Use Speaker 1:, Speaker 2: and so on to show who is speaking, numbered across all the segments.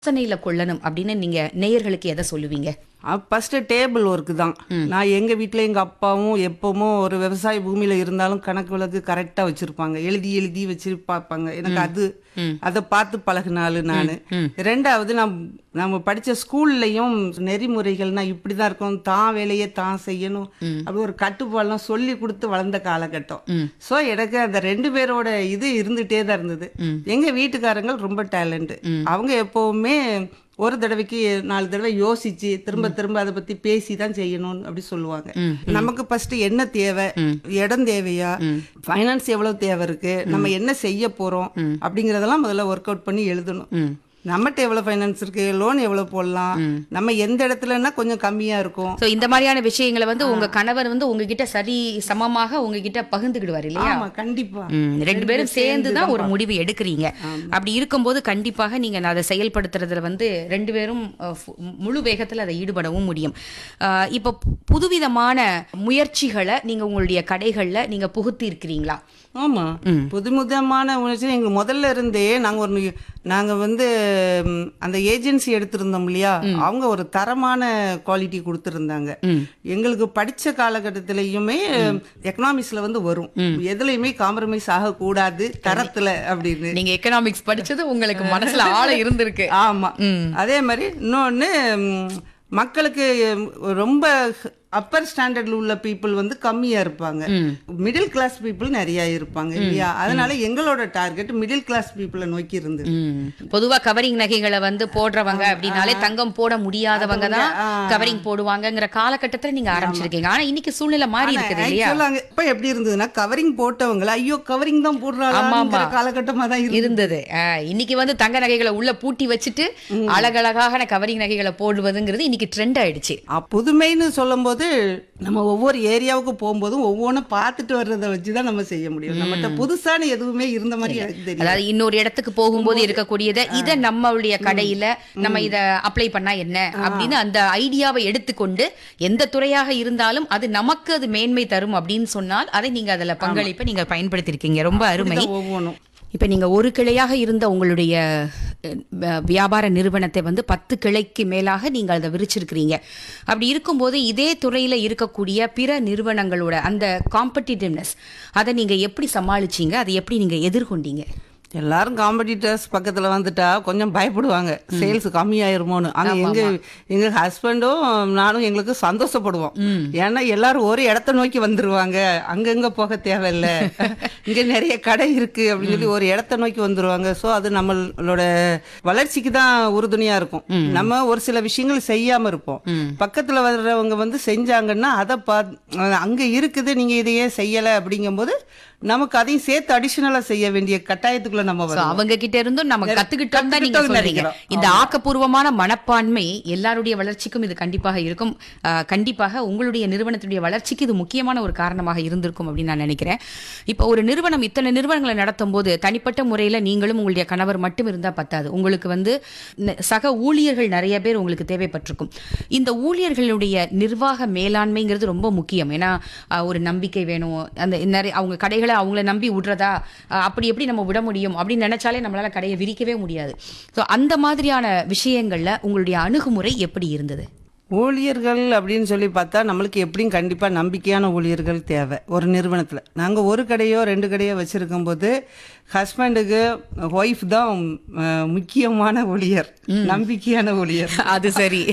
Speaker 1: யோசனையில கொள்ளணும் அப்படின்னு நீங்க நேயர்களுக்கு எதை சொல்லுவீங்க
Speaker 2: ஃபர்ஸ்ட் டேபிள் ஒர்க் தான் நான் எங்க வீட்ல எங்க அப்பாவும் எப்பவும் ஒரு விவசாய பூமியில இருந்தாலும் கணக்கு வழக்கு கரெக்டா வச்சிருப்பாங்க எழுதி எழுதி வச்சு பார்ப்பாங்க எனக்கு அது அதை பார்த்து பழகினாலு நானு ரெண்டாவது நான் நம்ம படிச்ச ஸ்கூல்லையும் நெறிமுறைகள்னா இப்படிதான் இருக்கும் தான் வேலையை தான் செய்யணும் அப்படி ஒரு கட்டுப்பாடெல்லாம் சொல்லி கொடுத்து வளர்ந்த காலகட்டம் சோ எனக்கு அந்த ரெண்டு பேரோட இது இருந்துட்டே தான் இருந்தது எங்க வீட்டுக்காரங்க ரொம்ப டேலண்ட் அவங்க எப்பவுமே ஒரு தடவைக்கு நாலு தடவை யோசிச்சு திரும்ப திரும்ப அதை பத்தி பேசி தான் செய்யணும் அப்படி சொல்லுவாங்க நமக்கு ஃபர்ஸ்ட் என்ன தேவை இடம் தேவையா ஃபைனான்ஸ் எவ்வளவு தேவை இருக்கு நம்ம என்ன செய்ய போறோம் அப்படிங்கறதெல்லாம் முதல்ல ஒர்க் அவுட் பண்ணி எழுதணும் நம்மகிட்ட எவ்வளவு ஃபைனான்ஸ் இருக்கு லோன் எவ்வளவு போடலாம் நம்ம எந்த இடத்துலன்னா கொஞ்சம் கம்மியா இருக்கும்
Speaker 1: சோ இந்த மாதிரியான விஷயங்களை வந்து உங்க கணவர் வந்து உங்ககிட்ட சரி சமமாக உங்ககிட்ட பகிர்ந்துக்கிடுவார் இல்லையா
Speaker 2: ஆமா கண்டிப்பா
Speaker 1: ம், ரெண்டு பேரும் சேர்ந்து தான் ஒரு முடிவு எடுக்கிறீங்க அப்படி இருக்கும்போது கண்டிப்பாக நீங்க அதை செயல்படுத்துறதுல வந்து ரெண்டு பேரும் அஹ், ஃபு- முழு வேகத்துல அதை ஈடுபடவும் முடியும் அஹ், இப்போ புதுவிதமான முயற்சிகளை நீங்க உங்களுடைய கடைகள்ல நீங்க புகுத்தி இருக்கிறீங்களா
Speaker 2: ஆமா புதுமுதமான உணர்ச்சி எங்க முதல்ல இருந்தே நாங்க ஒரு நாங்க வந்து ம், அந்த ஏஜென்சி எடுத்திருந்தோம் இல்லையா அவங்க ஒரு தரமான குவாலிட்டி கொடுத்திருந்தாங்க எங்களுக்கு படிச்ச காலகட்டத்திலயுமே எக்கனாமிக்ஸ்ல வந்து வரும் எதுலயுமே காம்ப்ரமைஸ் ஆகக்கூடாது தரத்துல அப்படின்னு
Speaker 1: நீங்க எக்கனாமிக்ஸ் படிச்சது உங்களுக்கு மனசுல ஆழ இருந்திருக்கு
Speaker 2: ஆமா அதே மாதிரி இன்னொன்னு ம், மக்களுக்கு ம், ரொம்ப அப்பர் ஸ்டாண்டர்ட்ல உள்ள பீப்புள் வந்து கம்மியா இருப்பாங்க மிடில் கிளாஸ் பீப்புள் நிறைய இருப்பாங்க இல்லையா அதனால எங்களோட டார்கெட் மிடில் கிளாஸ் பீப்புளை நோக்கி இருந்தது
Speaker 1: ம். பொதுவா கவரிங் நகைகளை வந்து போடுறவங்க அப்படின்னாலே தங்கம் போட முடியாதவங்க தான் கவரிங் போடுவாங்கங்கிற காலகட்டத்துல நீங்க ஆரம்பிச்சிருக்கீங்க ஆனா இன்னைக்கு சூழ்நிலை மாறி இருக்குது இல்லையா
Speaker 2: சொல்லுவாங்க இப்ப எப்படி இருந்ததுன்னா கவரிங் போட்டவங்க ஐயோ கவரிங் தான் போடுறாங்க காலகட்டமா தான் இருந்தது
Speaker 1: இருந்தது அஹ், இன்னைக்கு வந்து தங்க நகைகளை உள்ள பூட்டி வச்சுட்டு அழகழகான கவரிங் நகைகளை போடுவதுங்கிறது இன்னைக்கு ட்ரெண்ட் ஆயிடுச்சு
Speaker 2: அ, புதுமைன்னு சொல்லும்போது நம்ம ஒவ்வொரு ஏரியாவுக்கு போகும்போதும் ஒவ்வொன்றும் பார்த்துட்டு வர்றதை வச்சு தான் நம்ம செய்ய முடியும் நம்மகிட்ட புதுசான எதுவுமே இருந்த மாதிரி எனக்கு தெரியும்
Speaker 1: அதாவது இன்னொரு இடத்துக்கு போகும்போது இருக்கக்கூடியதை இத நம்மளுடைய கடையில நம்ம இத அப்ளை பண்ணா என்ன அப்படின்னு அந்த ஐடியாவை எடுத்துக்கொண்டு எந்த துறையாக இருந்தாலும் அது நமக்கு அது மேன்மை தரும் அப்படின்னு சொன்னால் அதை நீங்க அதுல பங்களிப்பை நீங்க பயன்படுத்தியிருக்கீங்க ரொம்ப அருமை
Speaker 2: ஒவ்வொன்றும்
Speaker 1: இப்ப நீங்க ஒரு கிளையாக இருந்த உங்களுடைய அஹ், வ- வியாபார நிறுவனத்தை வந்து பத்து கிளைக்கு மேலாக நீங்க அதை விரிச்சிருக்கிறீங்க அப்படி இருக்கும்போது இதே துறையில இருக்கக்கூடிய பிற நிறுவனங்களோட அந்த காம்படிட்டிவ்னஸ் அதை நீங்க எப்படி சமாளிச்சீங்க அதை எப்படி நீங்க எதிர்கொண்டீங்க
Speaker 2: எல்லாரும் காம்படிட்டர்ஸ் பக்கத்துல வந்துட்டா கொஞ்சம் பயப்படுவாங்க சேல்ஸ் கம்மியாயிருமோன்னு ஆனா எங்க எங்க ஹஸ்பண்டும் நானும் எங்களுக்கு சந்தோஷப்படுவோம் ஏன்னா எல்லாரும் ஒரு இடத்த நோக்கி வந்துருவாங்க அங்கங்க போக தேவையில்ல இங்க நிறைய கடை இருக்கு அப்படின்னு சொல்லி ஒரு இடத்த நோக்கி வந்துருவாங்க சோ அது நம்மளோட வளர்ச்சிக்கு தான் உறுதுணையா இருக்கும் நம்ம ஒரு சில விஷயங்கள் செய்யாம இருப்போம் பக்கத்துல வர்றவங்க வந்து செஞ்சாங்கன்னா அதை பா அங்க இருக்குது நீங்க இதையே செய்யல அப்படிங்கும்போது நமக்கு அதையும் சேர்த்து அடிஷனலா செய்ய வேண்டிய கட்டாயத்துக்குள்ள நம்ம
Speaker 1: So,
Speaker 2: வரோம்
Speaker 1: அவங்க கிட்ட இருந்தும் நம்ம கத்துக்கிட்டோம் தான் நீங்க
Speaker 2: கத்துக்கிட்டோம்னு
Speaker 1: சொல்றீங்க
Speaker 2: நினைக்கிறோம்.
Speaker 1: இந்த ஆக்கப்பூர்வமான மனப்பான்மை எல்லாருடைய வளர்ச்சிக்கும் இது கண்டிப்பாக இருக்கும் ஆஹ், கண்டிப்பாக உங்களுடைய நிறுவனத்துடைய வளர்ச்சிக்கு இது முக்கியமான ஒரு காரணமாக இருந்திருக்கும் அப்படின்னு நான் நினைக்கிறேன் இப்போ ஒரு நிறுவனம் இத்தனை நிறுவனங்களை நடத்தும் போது தனிப்பட்ட முறையில நீங்களும் உங்களுடைய கணவர் மட்டும் இருந்தா பத்தாது உங்களுக்கு வந்து ந- சக ஊழியர்கள் நிறைய பேர் உங்களுக்கு தேவைப்பட்டிருக்கும் இந்த ஊழியர்களுடைய நிர்வாக மேலாண்மைங்கிறது ரொம்ப முக்கியம் ஏன்னா ஆஹ், ஒரு நம்பிக்கை வேணும் அந்த நிறைய அவங்க கடைகளை அவங்கள நம்பி விடுறதா ஆஹ், அப்படி எப்படி நம்ம விட முடியும் அப்படின்னு நினைச்சாலே நம்மளால கடையை விரிக்கவே முடியாது ஸோ அந்த மாதிரியான விஷயங்கள்ல உங்களுடைய அணுகுமுறை எப்படி இருந்தது
Speaker 2: ஊழியர்கள் அப்படின்னு சொல்லி பார்த்தா நம்மளுக்கு எப்படியும் கண்டிப்பா நம்பிக்கையான ஊழியர்கள் தேவை ஒரு நிறுவனத்துல நாங்க ஒரு கடையோ ரெண்டு கடையோ வச்சிருக்கும் போது ஹஸ்பண்டுக்கு ஒய்ஃப் தான் அஹ், முக்கியமான ஊழியர் நம்பிக்கையான ஊழியர்
Speaker 1: அது சரி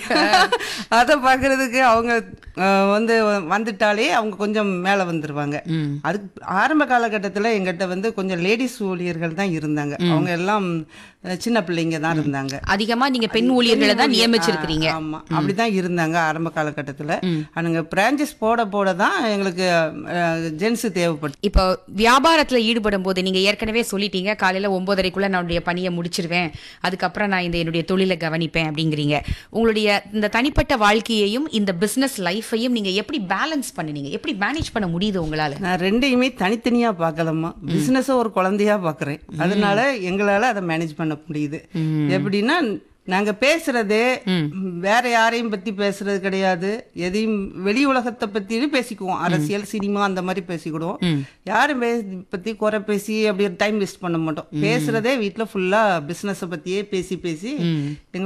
Speaker 2: அதை பார்க்கறதுக்கு அவங்க அஹ், வந்து வந்துட்டாலே அவங்க கொஞ்சம் மேலே வந்துருவாங்க அதுக்கு ஆரம்ப காலகட்டத்தில் எங்கிட்ட வந்து கொஞ்சம் லேடிஸ் ஊழியர்கள் தான் இருந்தாங்க அவங்க எல்லாம் அஹ், சின்ன பிள்ளைங்க தான் இருந்தாங்க
Speaker 1: அதிகமா நீங்க பெண் ஊழியர்களை தான் நியமிச்சிருக்கிறீங்க
Speaker 2: ஆ, ஆமா அப்படிதான் இருந்தாங்க ஆரம்ப காலகட்டத்துல அனுங்க பிரான்ச்சஸ் போட போட தான் எங்களுக்கு ஜென்ஸ் தேவைப்பட்டு
Speaker 1: இப்போ வியாபாரத்துல ஈடுபடும் போது நீங்க ஏற்கனவே சொல்லிட்டீங்க காலையில ஒன்பதரைக்குள்ள நான் என்னுடைய பணியை முடிச்சிருவேன் அதுக்கப்புறம் நான் இந்த என்னுடைய தொழிலை கவனிப்பேன் அப்படிங்கிறீங்க உங்களுடைய இந்த தனிப்பட்ட வாழ்க்கையையும் இந்த பிசினஸ் லைஃபையும் நீங்க எப்படி பேலன்ஸ் பண்ணுனீங்க எப்படி மேனேஜ் பண்ண முடியுது உங்களால
Speaker 2: நான் ரெண்டையுமே தனித்தனியா பார்க்கலம்மா பிசினஸ் ஒரு குழந்தையா பார்க்கறேன் அதனால எங்களால அதை மேனேஜ் பண்ண முடியுது எப்படின்னா நாங்க பேசுறதே வேற யாரையும் பத்தி பேசுறது கிடையாது எதையும் வெளி உலகத்தை பத்தி பேசிக்குவோம் அரசியல் சினிமா அந்த மாதிரி பேசிக்கிடுவோம் யாரும் பே- பத்தி குறை பேசி அப்படி டைம் வேஸ்ட் பண்ண மாட்டோம் பேசுறதே வீட்ல ஃபுல்லா பிசினஸ பத்தியே பேசி பேசி எங்க